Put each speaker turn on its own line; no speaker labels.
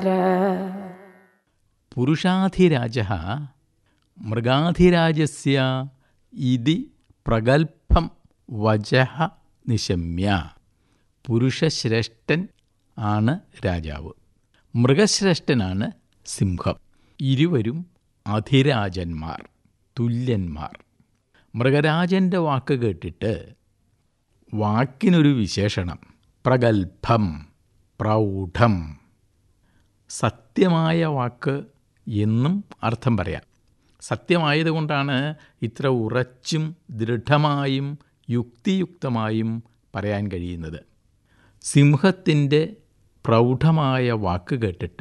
പുരുഷാധിരാജ മൃഗാധിരാജസ്യ ഇതി പ്രഗൽഭം വചഃ നിശമ്യ പുരുഷശ്രേഷ്ഠൻ ആണ് രാജാവ് മൃഗശ്രേഷ്ഠനാണ് സിംഹം ഇരുവരും അധിരാജന്മാർ തുല്യന്മാർ മൃഗരാജൻ്റെ വാക്ക് കേട്ടിട്ട് വാക്കിനൊരു വിശേഷണം പ്രഗൽഭം പ്രൗഢം സത്യമായ വാക്ക് എന്നും അർത്ഥം പറയാം സത്യമായതുകൊണ്ടാണ് ഇത്ര ഉറച്ചും ദൃഢമായും യുക്തിയുക്തമായും പറയാൻ കഴിയുന്നത് സിംഹത്തിൻ്റെ പ്രൗഢമായ വാക്ക് കേട്ടിട്ട്